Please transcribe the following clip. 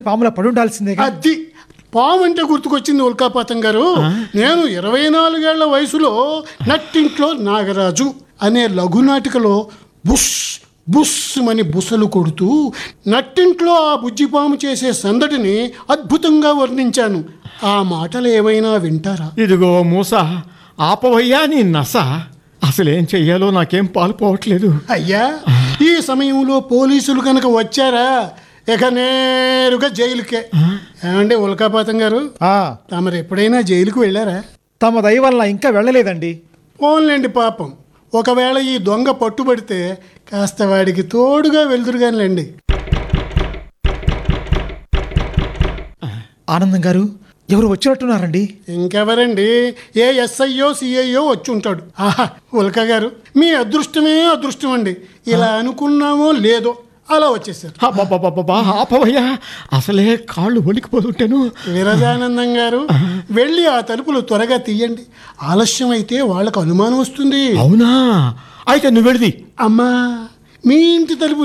పాముల పడుండాల్సిందేగా అది పాము అంటే గుర్తుకొచ్చింది ఉల్కాపాతం గారు నేను ఇరవై నాలుగేళ్ల వయసులో నట్టింట్లో నాగరాజు అనే లఘునాటికలో బుష్ బుష్ అని బుసలు కొడుతూ నట్టింట్లో ఆ బుజ్జిపాము చేసే సందడిని అద్భుతంగా వర్ణించాను ఆ మాటలు ఏమైనా వింటారా ఇదిగో మూస ఆపవయ్యా నీ నస అసలేం చెయ్యాలో నాకేం పాలుపోవట్లేదు అయ్యా ఈ సమయంలో పోలీసులు కనుక వచ్చారా ఇక నేరుగా జైలుకే ఏమండి ఉల్కాపాతం గారు ఆ, తమరు ఎప్పుడైనా జైలుకు వెళ్ళారా తమ దయ వల్ల ఇంకా వెళ్ళలేదండి పోన్లేండి పాపం ఒకవేళ ఈ దొంగ పట్టుబడితే కాస్త వాడికి తోడుగా వెళ్తురుగానిలేండి ఆనందం గారు ఎవరు వచ్చినట్టున్నారండి ఇంకెవరండి ఏ ఎస్ఐయో సిఐయో వచ్చి ఉంటాడు ఆహా ఉల్కా గారు మీ అదృష్టమే అదృష్టం అండి ఇలా అనుకున్నామో లేదో అలా వచ్చేసారు అబ్బబ్బబ్బబ్బా, ఆపవయ్యా అసలే కాళ్ళు వణికిపోతుంటాను విరజానందం గారు వెళ్ళి ఆ తలుపులు త్వరగా తీయండి ఆలస్యం అయితే వాళ్ళకు అనుమానం వస్తుంది అవునా అయితే నువ్వు వెళ్ళి అమ్మా మీ ఇంటి తలుపు